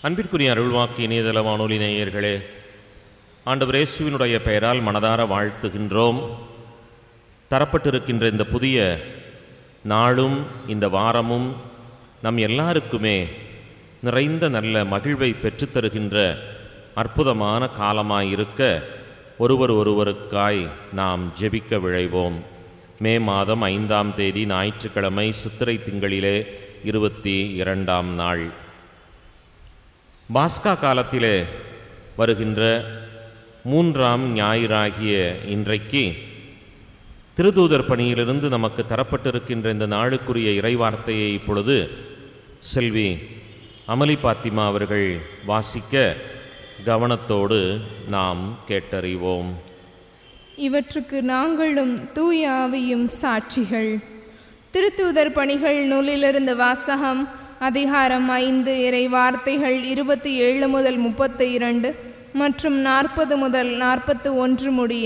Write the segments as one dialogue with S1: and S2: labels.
S1: அன்பிற்குரிய அருள்வாக்கு இணையதள வானொலி நேயர்களே ஆண்டவர் இயேசுவினுடைய பெயரால் மனதார வாழ்த்துகின்றோம் தரப்பட்டிருக்கின்ற இந்த புதிய நாளும் இந்த வாரமும் நம் எல்லாருக்குமே நிறைந்த நல்ல மகிழ்வை பெற்றுத்தருகின்ற அற்புதமான காலமாயிருக்க ஒருவர் ஒருவருக்காய் நாம் ஜெபிக்க விழைவோம் மே மாதம் ஐந்தாம் தேதி ஞாயிற்றுக்கிழமை சித்திரை திங்களிலே இருபத்தி இரண்டாம் நாள் பாஸ்கா காலத்திலே வருகின்ற மூன்றாம் ஞாயிறாகிய இன்றைக்கு திருதூதர் பணியிலிருந்து நமக்கு தரப்பட்டிருக்கின்ற இந்த நாளுக்குரிய இறைவார்த்தையை இப்பொழுது செல்வி அமளி பாத்திமா அவர்கள் வாசிக்க கவனத்தோடு நாம் கேட்டறிவோம்
S2: இவற்றுக்கு நாங்களும் தூய ஆவியும் சாட்சிகள் திருத்தூதர் பணிகள் நூலிலிருந்து வாசகம் அதிகாரம் ஐந்து இறை வார்த்தைகள் இருபத்தி ஏழு முதல் முப்பத்தி இரண்டு மற்றும் நாற்பது முதல் நாற்பத்து ஒன்று முடிய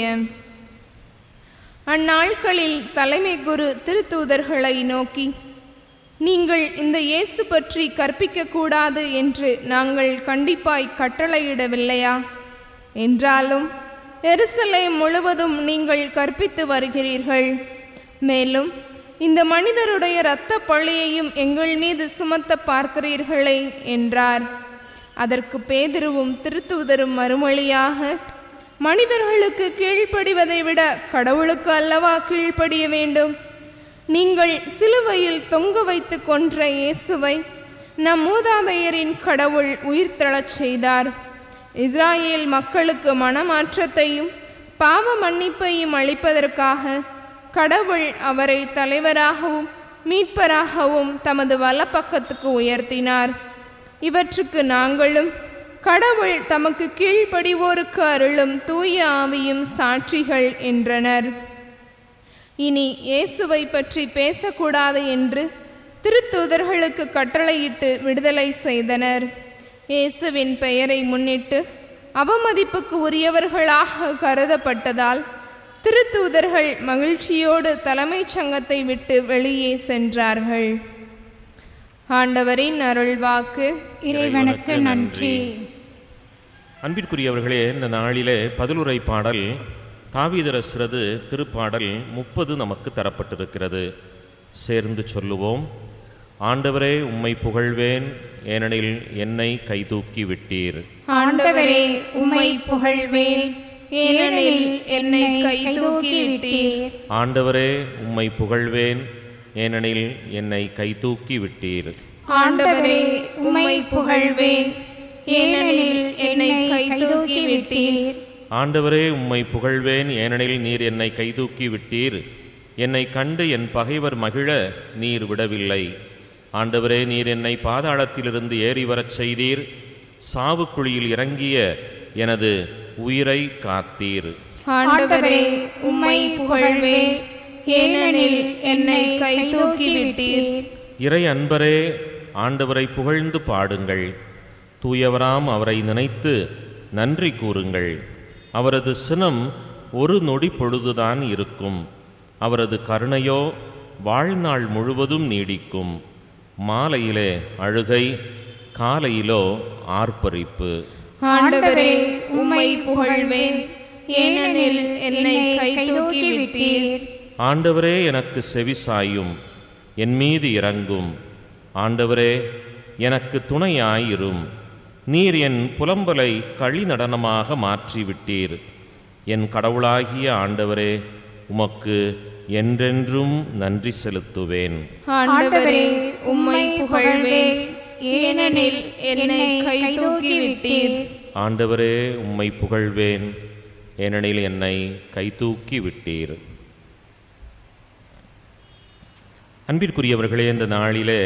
S2: அந்நாட்களில் தலைமை குரு திருத்தூதர்களை நோக்கி நீங்கள் இந்த இயேசு பற்றி கற்பிக்க கூடாது என்று நாங்கள் கண்டிப்பாய் கட்டளையிடவில்லையா என்றாலும் எருசலேம் முழுவதும் நீங்கள் கற்பித்து வருகிறீர்கள் மேலும் இந்த மனிதருடைய இரத்த பழியையும் எங்கள் மீது சுமத்த பார்க்கிறீர்களே என்றார் அதற்கு பேதிருவும் திருத்தூதரும் மறுமொழியாக மனிதர்களுக்கு கீழ்ப்படிவதை விட கடவுளுக்கு அல்லவா கீழ்ப்படிய வேண்டும் நீங்கள் சிலுவையில் தொங்க வைத்து கொன்ற இயேசுவை நம் மூதாதையரின் கடவுள் உயிர்த்தெழச் செய்தார் இஸ்ராயேல் மக்களுக்கு மனமாற்றத்தையும் பாவ மன்னிப்பையும் அளிப்பதற்காக கடவுள் அவரை தலைவராகவும் மீட்பராகவும் தமது வலப்பக்கத்துக்கு உயர்த்தினார் இவற்றுக்கு நாங்களும் கடவுள் தமக்கு கீழ்ப்படிவோருக்கு அருளும் தூய ஆவியும் சாட்சிகள் என்றனர் இனி இயேசுவை பற்றி பேசக்கூடாது என்று திருத்தூதர்களுக்கு கட்டளையிட்டு விடுதலை செய்தனர் இயேசுவின் பெயரை முன்னிட்டு அவமதிப்புக்கு உரியவர்களாக கருதப்பட்டதால் திருத்தூதர்கள் மகிழ்ச்சியோடு தலைமைச் சங்கத்தை விட்டு வெளியே சென்றார்கள் ஆண்டவரின் அருள்வாக்கு
S3: இறைவனுக்கு நன்றி
S1: அன்பிற்குரியவர்களே இந்த நாளிலே பதிலுரை பாடல் தாவீதரசரது திருப்பாடல் முப்பது நமக்கு தரப்பட்டிருக்கிறது சேர்ந்து சொல்லுவோம் ஆண்டவரே உம்மை புகழ்வேன் ஏனெனில் என்னை கைதூக்கி விட்டீர்
S2: ஆண்டவரே உம்மை புகழ்வேன் ஏனெனில் என்னை கைதூக்கி விட்டீர்
S1: ஆண்டவரே உம்மை புகழ்வேன் ஏனெனில் என்னை கைதூக்கி விட்டீர்
S2: ஆண்டவரே உம்மை புகழ்வேன் ஏனெனில் என்னை கைதூக்கி விட்டீர்
S1: ஆண்டவரே உம்மை புகழ்வேன் ஏனெனில் நீர் என்னை கைதூக்கி விட்டீர் என்னை கண்டு என் பகைவர் மகிழ நீர் விடவில்லை ஆண்டவரே நீர் என்னை பாதாளத்திலிருந்து ஏறி வரச் செய்தீர் சாவுக்குழியில் இறங்கிய எனது உயிரை காத்தீர்
S2: ஆண்டவரே உம்மை புகழ்வேன் ஏனெனில் என்னை கைதூக்கி விட்டீர்
S1: இறை அன்பரே ஆண்டவரை புகழ்ந்து பாடுங்கள் தூயவராம் அவரை நினைத்து நன்றி கூறுங்கள் அவரது சினம் ஒரு நொடி பொழுதுதான் இருக்கும் அவரது கருணையோ வாழ்நாள் முழுவதும் நீடிக்கும் மாலையிலே அழுகை காலையிலோ ஆர்ப்பரிப்பு
S2: ஆண்டவரே உம்மை புகழ்வேன் ஏனெனில் என்னை கைதூக்கி விட்டீர்
S1: ஆண்டவரே எனக்கு செவிசாயும் என் மீது இறங்கும் ஆண்டவரே எனக்கு துணையாயிரும் நீர் என் புலம்பலை களி நடனமாக மாற்றிவிட்டீர் என் கடவுளாகிய ஆண்டவரே உமக்கு என்றென்றும் நன்றி செலுத்துவேன்
S2: ஆண்டவரே உம்மை புகழ்வேன் ஏனெனில் என்னை கைதூக்கி விட்டீர்
S1: ஆண்டவரே உம்மை புகழ்வேன் ஏனெனில் என்னை கைதூக்கி விட்டீர் அன்பிற்குரியவர்களே இந்த நாளிலே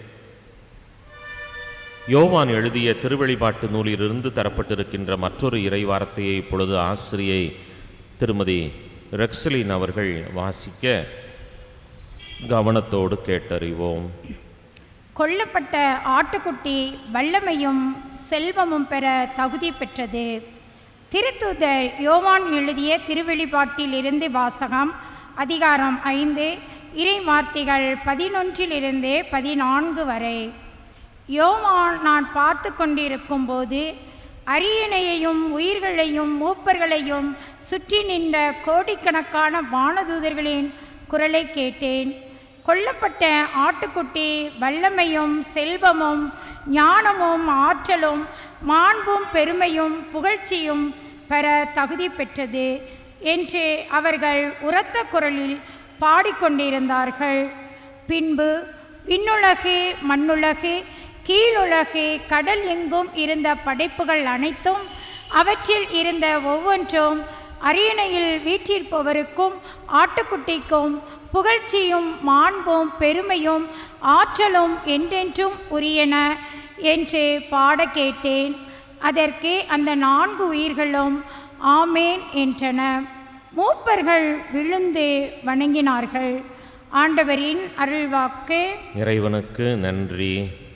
S1: யோவான் எழுதிய திருவெளிப்பாட்டு நூலிலிருந்து தரப்பட்டிருக்கின்ற மற்றொரு இறை வார்த்தையை இப்பொழுது ஆசிரியை திருமதி ரெக்ஸலின் அவர்கள் வாசிக்க கவனத்தோடு கேட்டறிவோம்
S3: கொல்லப்பட்ட ஆட்டுக்குட்டி வல்லமையும் செல்வமும் பெற தகுதி பெற்றது திருத்தூதர் யோவான் எழுதிய திருவெளிப்பாட்டிலிருந்து வாசகம் அதிகாரம் ஐந்து இறை வார்த்தைகள் பதினொன்றிலிருந்து பதினான்கு வரை யோவான் நான் பார்த்து கொண்டிருக்கும்போது அரியணையையும் உயிர்களையும் மூப்பர்களையும் சுற்றி நின்ற கோடிக்கணக்கான வானதூதர்களின் குரலை கேட்டேன் கொல்லப்பட்ட ஆட்டுக்குட்டி வல்லமையும் செல்வமும் ஞானமும் ஆற்றலும் மாண்பும் பெருமையும் புகழ்ச்சியும் பெற தகுதி பெற்றது என்று அவர்கள் உரத்த குரலில் பாடிக்கொண்டிருந்தார்கள் பின்பு விண்ணுலகு மண்ணுலகு கீழுலகு கடல் எங்கும் இருந்த படைப்புகள் அனைத்தும் அவற்றில் இருந்த ஒவ்வொன்றும் அரியணையில் வீற்றிருப்பவருக்கும் ஆட்டுக்குட்டிக்கும் புகழ்ச்சியும் மாண்பும் பெருமையும் ஆற்றலும் என்றென்றும் உரியன என்று பாட கேட்டேன் அதற்கு அந்த நான்கு உயிர்களும் ஆமேன் என்றன மூப்பர்கள் விழுந்து வணங்கினார்கள் ஆண்டவரின் அருள்வாக்கு
S1: இறைவனுக்கு நன்றி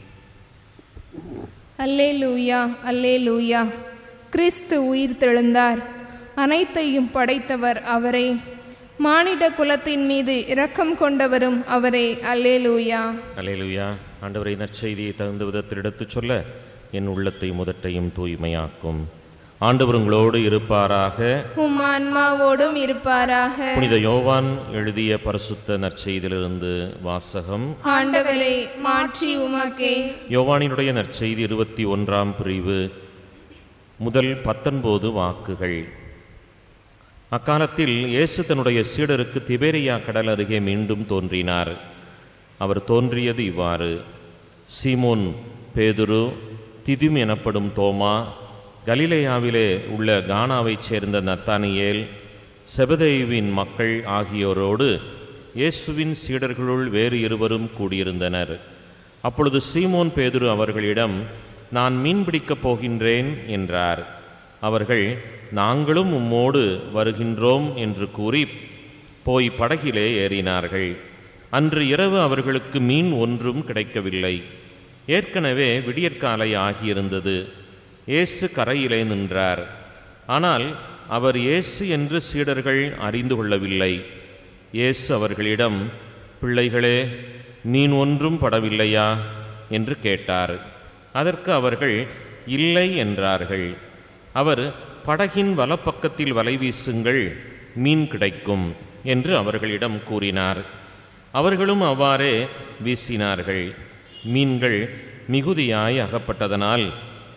S2: அல்லேலூயா அல்லேலூயா கிறிஸ்து உயிர் தெழுந்தார் அனைத்தையும் படைத்தவர் அவரே மானிட குலத்தின் மீது இரக்கம் கொண்டவரும் அவரே அல்லேலூயா
S1: அலேலுயா ஆண்டவரை நற்செய்தியை தகுந்த விதத்தில் எடுத்துச் சொல்ல என் உள்ளத்தை முதட்டையும் தூய்மையாக்கும் ஆண்டவர் உங்களோடு இருப்பாராக
S2: உம் ஆன்மாவோடும் இருப்பாராக
S1: புனித யோவான் எழுதிய பரிசுத்த நற்செய்தியிலிருந்து வாசகம்
S2: ஆண்டவரே மாற்றி உமக்கே
S1: யோவானினுடைய நற்செய்தி இருபத்தி ஒன்றாம் பிரிவு முதல் பத்தொன்பது வாக்குகள் அக்காலத்தில் இயேசு தன்னுடைய சீடருக்கு திபேரியா கடல் அருகே மீண்டும் தோன்றினார் அவர் தோன்றியது இவ்வாறு சீமோன் பேதுரு திதிம் எனப்படும் தோமா கலிலேயாவிலே உள்ள கானாவைச் சேர்ந்த நத்தானியேல் செபதேயுவின் மக்கள் ஆகியோரோடு இயேசுவின் சீடர்களுள் வேறு இருவரும் கூடியிருந்தனர் அப்பொழுது சீமோன் பேதுரு அவர்களிடம் நான் மீன் பிடிக்கப் போகின்றேன் என்றார் அவர்கள் நாங்களும் உம்மோடு வருகின்றோம் என்று கூறி போய் படகிலே ஏறினார்கள் அன்று இரவு அவர்களுக்கு மீன் ஒன்றும் கிடைக்கவில்லை ஏற்கனவே விடியற்காலை ஆகியிருந்தது இயேசு கரையிலே நின்றார் ஆனால் அவர் இயேசு என்று சீடர்கள் அறிந்து கொள்ளவில்லை இயேசு அவர்களிடம் பிள்ளைகளே மீன் ஒன்றும் படவில்லையா என்று கேட்டார் அதற்கு அவர்கள் இல்லை என்றார்கள் அவர் படகின் வலப்பக்கத்தில் வலை வீசுங்கள் மீன் கிடைக்கும் என்று அவர்களிடம் கூறினார் அவர்களும் அவ்வாறே வீசினார்கள் மீன்கள் மிகுதியாய் அகப்பட்டதனால்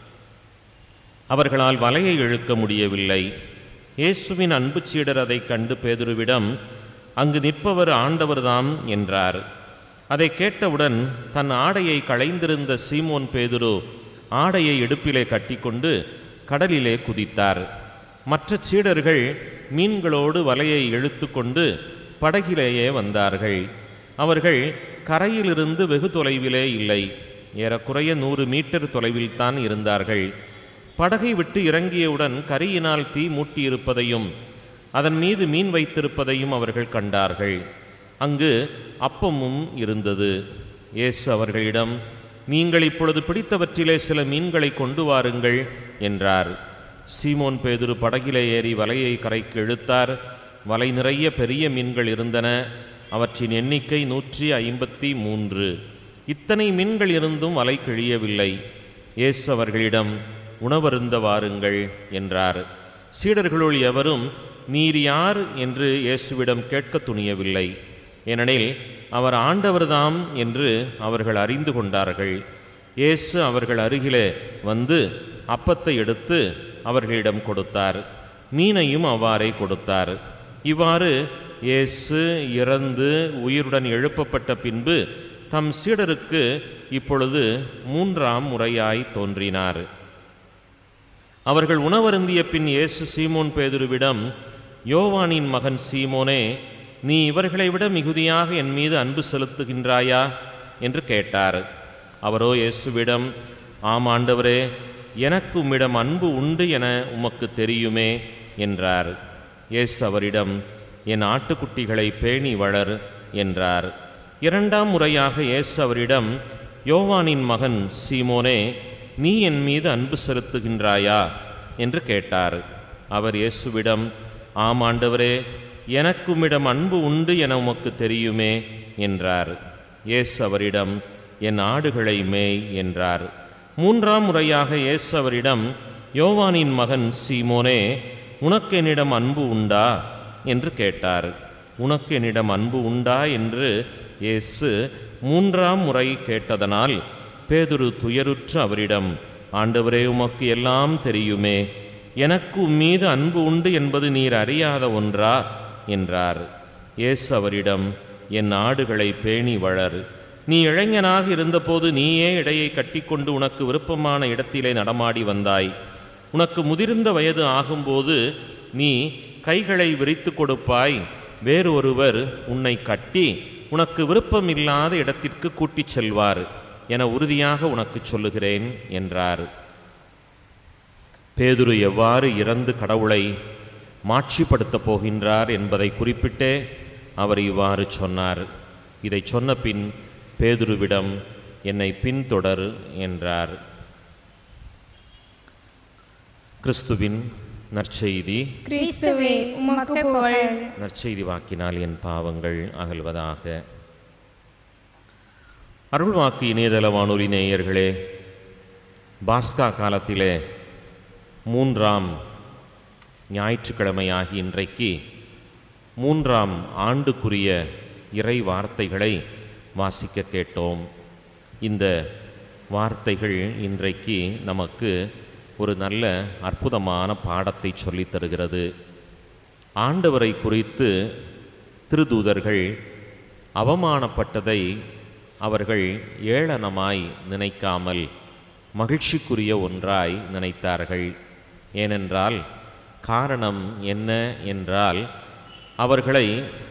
S1: அவர்களால் வலையை இழுக்க முடியவில்லை இயேசுவின் அன்பு சீடர் அதைக் கண்டு பேதுருவிடம் அங்கு நிற்பவர் ஆண்டவர்தாம் என்றார் அதை கேட்டவுடன் தன் ஆடையை களைந்திருந்த சீமோன் பேதுரு ஆடையை இடுப்பிலே கட்டிக்கொண்டு கடலிலே குதித்தார் மற்ற சீடர்கள் மீன்களோடு வலையை இழுத்து கொண்டு படகிலேயே வந்தார்கள் அவர்கள் கரையிலிருந்து வெகு தொலைவிலே இல்லை ஏறக்குறைய நூறு மீட்டர் தொலைவில்தான் இருந்தார்கள் படகை விட்டு இறங்கியவுடன் கரியினால் தீ மூட்டியிருப்பதையும் அதன் மீது மீன் வைத்திருப்பதையும் அவர்கள் கண்டார்கள் அங்கு அப்பமும் இருந்தது இயேசு அவர்களிடம் நீங்கள் இப்பொழுது பிடித்தவற்றிலே சில மீன்களை கொண்டு வாருங்கள் என்றார் சீமோன் பேதுரு படகிலே ஏறி வலையை கரைக்கு இழுத்தார் வலை நிறைய பெரிய மீன்கள் இருந்தன அவற்றின் எண்ணிக்கை நூற்றி ஐம்பத்தி மூன்று இத்தனை மீன்கள் இருந்தும் வலை கிழியவில்லை இயேசு அவர்களிடம் உணவருந்த வாருங்கள் என்றார் சீடர்களுள் எவரும் நீர் யார் என்று இயேசுவிடம் கேட்க துணியவில்லை ஏனெனில் அவர் ஆண்டவர்தாம் என்று அவர்கள் அறிந்து கொண்டார்கள் இயேசு அவர்கள் அருகிலே வந்து அப்பத்தை எடுத்து அவர்களிடம் கொடுத்தார் மீனையும் அவ்வாறே கொடுத்தார் இவ்வாறு இயேசு இறந்து உயிருடன் எழுப்பப்பட்ட பின்பு தம் சீடருக்கு இப்பொழுது மூன்றாம் முறையாய் தோன்றினார் அவர்கள் உணவருந்திய பின் இயேசு சீமோன் பேதுருவிடம் யோவானின் மகன் சீமோனே நீ இவர்களை விட மிகுதியாக என் மீது அன்பு செலுத்துகின்றாயா என்று கேட்டார் அவரோ இயேசுவிடம் ஆம் ஆண்டவரே எனக்கு உம்மிடம் அன்பு உண்டு என உமக்கு தெரியுமே என்றார் இயேசு அவரிடம் என் ஆட்டுக்குட்டிகளை பேணி வளர் என்றார் இரண்டாம் முறையாக இயேசு அவரிடம் யோவானின் மகன் சீமோனே நீ என் மீது அன்பு செலுத்துகின்றாயா என்று கேட்டார் அவர் இயேசுவிடம் ஆம் ஆண்டவரே எனக்கு உம்மிடம் அன்பு உண்டு என உமக்கு தெரியுமே என்றார் இயேசு அவரிடம் என் ஆடுகளை மேய் என்றார் மூன்றாம் முறையாக இயேசு அவரிடம் யோவானின் மகன் சீமோனே உனக்கு என்னிடம் அன்பு உண்டா என்று கேட்டார் உனக்கு என்னிடம் அன்பு உண்டா என்று இயேசு மூன்றாம் முறை கேட்டதனால் பேதுரு துயருற்று அவரிடம் ஆண்டவரே உமக்கு எல்லாம் தெரியுமே எனக்கு உம்மீது அன்பு உண்டு என்பது நீர் அறியாத ஒன்றா என்றார் இயேசு அவரிடம் என் ஆடுகளை பேணி வளர் நீ இளைஞனாக இருந்தபோது நீயே இடையை கட்டிக்கொண்டு உனக்கு விருப்பமான இடத்திலே நடமாடி வந்தாய் உனக்கு முதிர்ந்த வயது ஆகும்போது நீ கைகளை விரித்து கொடுப்பாய் வேறு ஒருவர் உன்னை கட்டி உனக்கு விருப்பமில்லாத இடத்திற்கு கூட்டிச் செல்வார் என உறுதியாக உனக்குச் சொல்லுகிறேன் என்றார் பேதுரு எவ்வாறு இறந்து கடவுளை மாட்சிப்படுத்தப் போகின்றார் என்பதை குறிப்பிட்டே அவர் இவ்வாறு சொன்னார் இதை சொன்ன பின் பேதுருவிடம் என்னை பின்தொடர் என்றார் கிறிஸ்துவின் நற்செய்தி
S2: கிறிஸ்துவே உமக்கு புகழ்
S1: நற்செய்தி வாக்கினால் என் பாவங்கள் அகல்வதாக அருள்வாக்கு இணையதள வானொலி நேயர்களே பாஸ்கா காலத்திலே மூன்றாம் ஞாயிற்றுக்கிழமையாகி இன்றைக்கு மூன்றாம் ஆண்டுக்குரிய இறை வார்த்தைகளை வாசிக்க கேட்டோம் இந்த வார்த்தைகள் இன்றைக்கு நமக்கு ஒரு நல்ல அற்புதமான பாடத்தை சொல்லித் தருகிறது ஆண்டவரை குறித்து திருதூதர்கள் அவமானப்பட்டதை அவர்கள் ஏளனமாய் நினைக்காமல் மகிழ்ச்சிக்குரிய ஒன்றாய் நினைத்தார்கள் ஏனென்றால் காரணம் என்ன என்றால் அவர்களை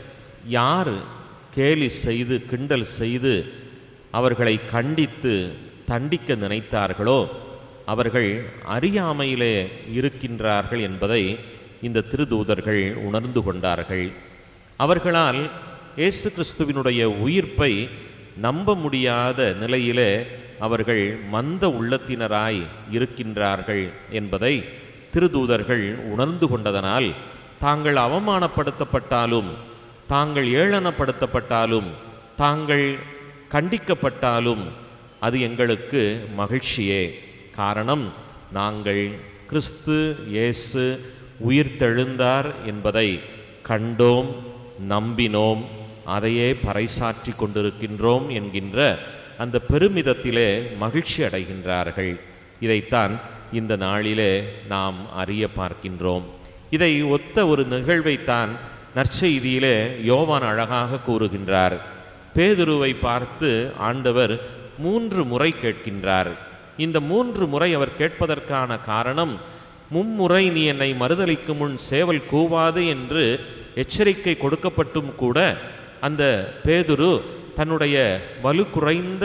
S1: யார் கேலி செய்து கிண்டல் செய்து அவர்களை கண்டித்து தண்டிக்க நினைத்தார்களோ அவர்கள் அறியாமையிலே இருக்கின்றார்கள் என்பதை இந்த திருதூதர்கள் உணர்ந்து கொண்டார்கள் அவர்களால் இயேசு கிறிஸ்துவினுடைய உயிர்ப்பை நம்ப முடியாத நிலையிலே அவர்கள் மந்த உள்ளத்தினராய் இருக்கின்றார்கள் என்பதை திருதூதர்கள் உணர்ந்து கொண்டதனால் தாங்கள் அவமானப்படுத்தப்பட்டாலும் தாங்கள் ஏளனப்படுத்தப்பட்டாலும் தாங்கள் கண்டிக்கப்பட்டாலும் அது எங்களுக்கு மகிழ்ச்சியே காரணம் நாங்கள் கிறிஸ்து இயேசு உயிர்த்தெழுந்தார் என்பதை கண்டோம் நம்பினோம் அதையே பறைசாற்றி கொண்டிருக்கின்றோம் என்கின்ற அந்த பெருமிதத்திலே மகிழ்ச்சி அடைகின்றார்கள் இதைத்தான் இந்த நாளிலே நாம் அறிய பார்க்கின்றோம் இதை ஒத்த ஒரு நிகழ்வைத்தான் நற்செய்தியிலே யோவான் அழகாக கூறுகின்றார் பேதுருவை பார்த்து ஆண்டவர் மூன்று முறை கேட்கின்றார் இந்த மூன்று முறை அவர் கேட்பதற்கான காரணம் மும்முறை நீ என்னை மறுதலிக்கு முன் சேவல் கூவாது என்று எச்சரிக்கை கொடுக்கப்பட்டும் கூட அந்த பேதுரு தன்னுடைய வலு குறைந்த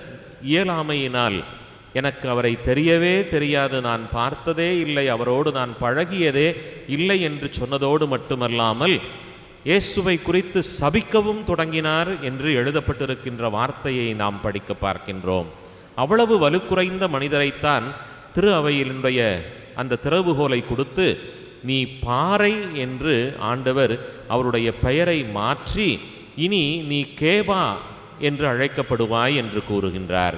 S1: இயலாமையினால் எனக்கு அவரை தெரியவே தெரியாது நான் பார்த்ததே இல்லை அவரோடு நான் பழகியதே இல்லை என்று சொன்னதோடு மட்டுமல்லாமல் இயேசுவை குறித்து சபிக்கவும் தொடங்கினார் என்று எழுதப்பட்டிருக்கின்ற வார்த்தையை நாம் படிக்க பார்க்கின்றோம் அவ்வளவு வலுக்குறைந்த மனிதரைத்தான் திரு அவையினுடைய அந்த திறவுகோலை கொடுத்து நீ பாறை என்று ஆண்டவர் அவருடைய பெயரை மாற்றி இனி நீ கேபா என்று அழைக்கப்படுவாய் என்று கூறுகின்றார்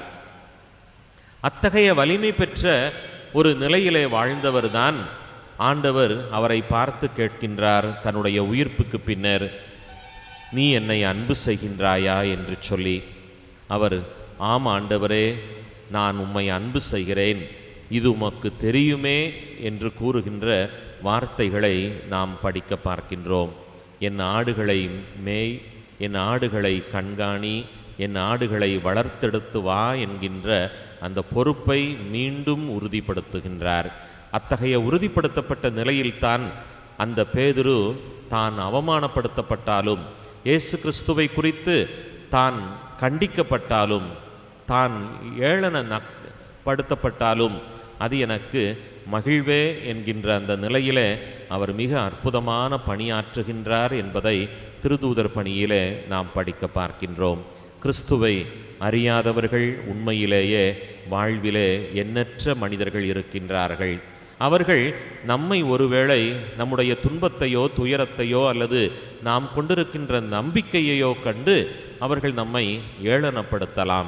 S1: அத்தகைய வலிமை பெற்ற ஒரு நிலையிலே வாழ்ந்தவர்தான் ஆண்டவர் அவரை பார்த்து கேட்கின்றார் தன்னுடைய உயிர்ப்புக்கு பின்னர் நீ என்னை அன்பு செய்கின்றாயா என்று சொல்லி அவர் ஆம் ஆண்டவரே நான் உம்மை அன்பு செய்கிறேன் இது உமக்கு தெரியுமே என்று கூறுகின்ற வார்த்தைகளை நாம் படிக்க பார்க்கின்றோம் என் ஆடுகளை மேய் என் ஆடுகளை கண்காணி என் ஆடுகளை வளர்த்தெடுத்து வா என்கின்ற அந்த பொறுப்பை மீண்டும் உறுதிப்படுத்துகின்றார் அத்தகைய உறுதிப்படுத்தப்பட்ட நிலையில்தான் அந்த பேதுரு தான் அவமானப்படுத்தப்பட்டாலும் இயேசு கிறிஸ்துவை குறித்து தான் கண்டிக்கப்பட்டாலும் தான் ஏளன நக் படுத்தப்பட்டாலும் அது எனக்கு மகிழ்வே என்கின்ற அந்த நிலையிலே அவர் மிக அற்புதமான பணியாற்றுகின்றார் என்பதை திருதூதர் பணியிலே நாம் படிக்க பார்க்கின்றோம் கிறிஸ்துவை அறியாதவர்கள் உண்மையிலேயே வாழ்விலே எண்ணற்ற மனிதர்கள் இருக்கின்றார்கள் அவர்கள் நம்மை ஒருவேளை நம்முடைய துன்பத்தையோ துயரத்தையோ அல்லது நாம் கொண்டிருக்கின்ற நம்பிக்கையையோ கண்டு அவர்கள் நம்மை ஏளனப்படுத்தலாம்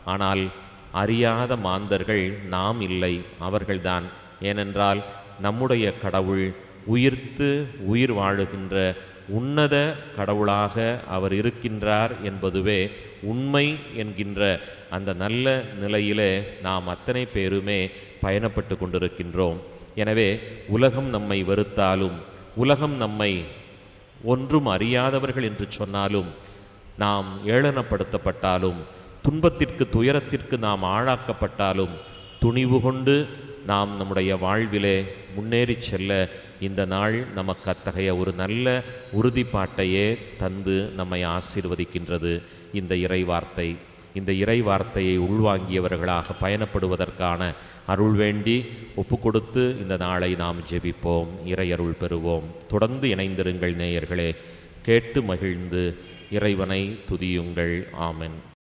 S1: ஆனால் அறியாத மாந்தர்கள் நாம் இல்லை அவர்கள்தான் ஏனென்றால் நம்முடைய கடவுள் உயிர்த்து உயிர் வாழுகின்ற உன்னத கடவுளாக அவர் இருக்கின்றார் என்பதுவே உண்மை என்கின்ற அந்த நல்ல நிலையிலே நாம் அத்தனை பேருமே பயணப்பட்டு கொண்டிருக்கின்றோம் எனவே உலகம் நம்மை வெறுத்தாலும் உலகம் நம்மை ஒன்றும் அறியாதவர்கள் என்று சொன்னாலும் நாம் ஏளனப்படுத்தப்பட்டாலும் துன்பத்திற்கு துயரத்திற்கு நாம் ஆளாக்கப்பட்டாலும் துணிவு கொண்டு நாம் நம்முடைய வாழ்விலே முன்னேறி செல்ல இந்த நாள் நமக்கு அத்தகைய ஒரு நல்ல உறுதிப்பாட்டையே தந்து நம்மை ஆசீர்வதிக்கின்றது இந்த இறை வார்த்தை இந்த இறை வார்த்தையை உள்வாங்கியவர்களாக பயணப்படுவதற்கான அருள் வேண்டி ஒப்பு கொடுத்து இந்த நாளை நாம் ஜெபிப்போம் இறை அருள் பெறுவோம் தொடர்ந்து இணைந்திருங்கள் நேயர்களே கேட்டு மகிழ்ந்து இறைவனை துதியுங்கள் ஆமென்